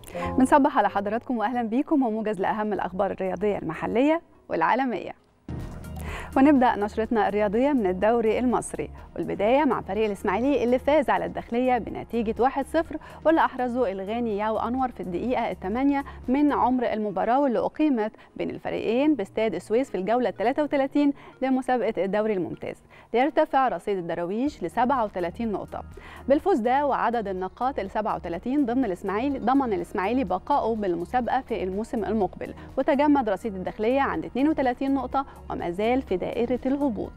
بنصبح على حضراتكم واهلا بيكم وموجز لاهم الاخبار الرياضيه المحليه والعالميه ونبدا نشرتنا الرياضيه من الدوري المصري والبدايه مع فريق الاسماعيلي اللي فاز على الداخليه بنتيجه 1-0 واللي احرزه الغاني ياو انور في الدقيقه الثمانية من عمر المباراه واللي اقيمت بين الفريقين باستاد السويس في الجوله 33 لمسابقه الدوري الممتاز ليرتفع رصيد الدراويش ل 37 نقطه بالفوز ده وعدد النقاط ال 37 ضمن الاسماعيلي ضمن الاسماعيلي بقائه بالمسابقه في الموسم المقبل وتجمد رصيد الداخليه عند 32 نقطه وما زال في دائره الهبوط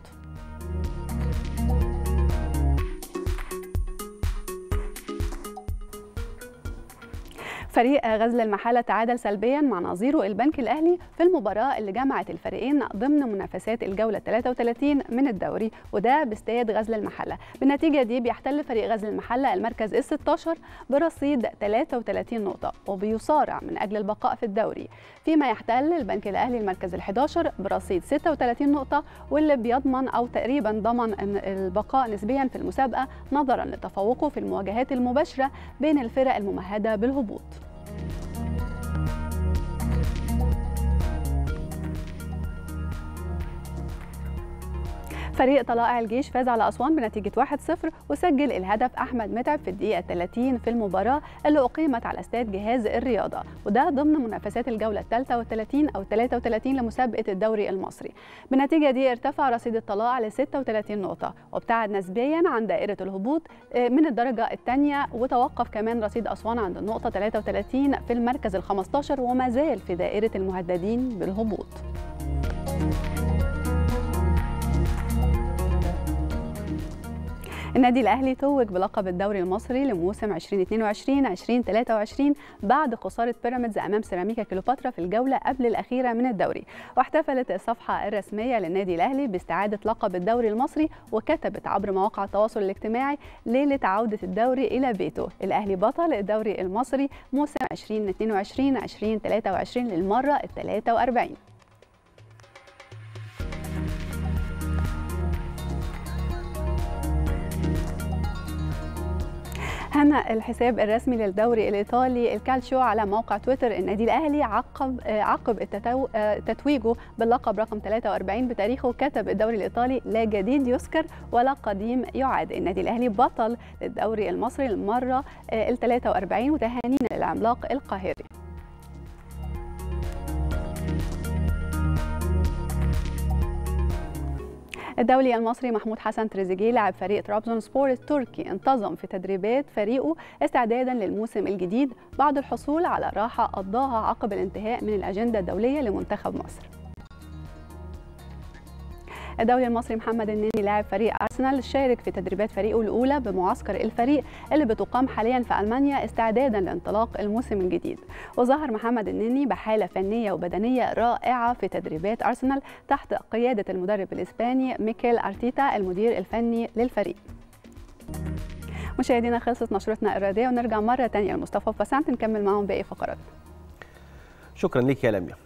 فريق غزل المحلة تعادل سلبيا مع نظيره البنك الأهلي في المباراة اللي جمعت الفريقين ضمن منافسات الجولة 33 من الدوري وده باستاد غزل المحلة بالنتيجة دي بيحتل فريق غزل المحلة المركز ال 16 برصيد 33 نقطة وبيصارع من أجل البقاء في الدوري فيما يحتل البنك الأهلي المركز ال 11 برصيد 36 نقطة واللي بيضمن أو تقريبا ضمن البقاء نسبيا في المسابقة نظرا لتفوقه في المواجهات المباشرة بين الفرق الممهدة بالهبوط فريق طلائع الجيش فاز على أسوان بنتيجة 1-0 وسجل الهدف أحمد متعب في الدقيقة 30 في المباراة اللي أقيمت على استاد جهاز الرياضة وده ضمن منافسات الجولة 33 أو 33 لمسابقة الدوري المصري بالنتيجة دي ارتفع رصيد الطلائع ل 36 نقطة وابتعد نسبيا عن دائرة الهبوط من الدرجة الثانية وتوقف كمان رصيد أسوان عند النقطة 33 في المركز ال 15 وما زال في دائرة المهددين بالهبوط. النادي الاهلي توج بلقب الدوري المصري لموسم 2022 2023 بعد خساره بيراميدز امام سيراميكا كليوباترا في الجوله قبل الاخيره من الدوري واحتفلت الصفحه الرسميه للنادي الاهلي باستعاده لقب الدوري المصري وكتبت عبر مواقع التواصل الاجتماعي ليله عوده الدوري الى بيته الاهلي بطل الدوري المصري موسم 2022 2023 للمره ال 43 هنا الحساب الرسمي للدوري الايطالي الكالشيو على موقع تويتر النادي الاهلي عقب عقب التتو... تتويجه باللقب رقم 43 بتاريخه كتب الدوري الايطالي لا جديد يذكر ولا قديم يعاد النادي الاهلي بطل للدوري المصري للمره ال 43 وتهانينا للعملاق القاهري الدولي المصري محمود حسن تريزيجيه لاعب فريق طرابزون سبور التركي انتظم في تدريبات فريقه استعدادا للموسم الجديد بعد الحصول على راحه قضاها عقب الانتهاء من الاجنده الدوليه لمنتخب مصر. الدولي المصري محمد النني لاعب فريق ارسنال شارك في تدريبات فريقه الاولى بمعسكر الفريق اللي بتقام حاليا في المانيا استعدادا لانطلاق الموسم الجديد وظهر محمد النني بحاله فنيه وبدنيه رائعه في تدريبات ارسنال تحت قياده المدرب الاسباني ميكيل ارتيتا المدير الفني للفريق مشاهدينا خلصت نشرتنا الرياضيه ونرجع مره ثانيه لمصطفى وبسنت نكمل معهم باقي فقرات شكرا لك يا لميا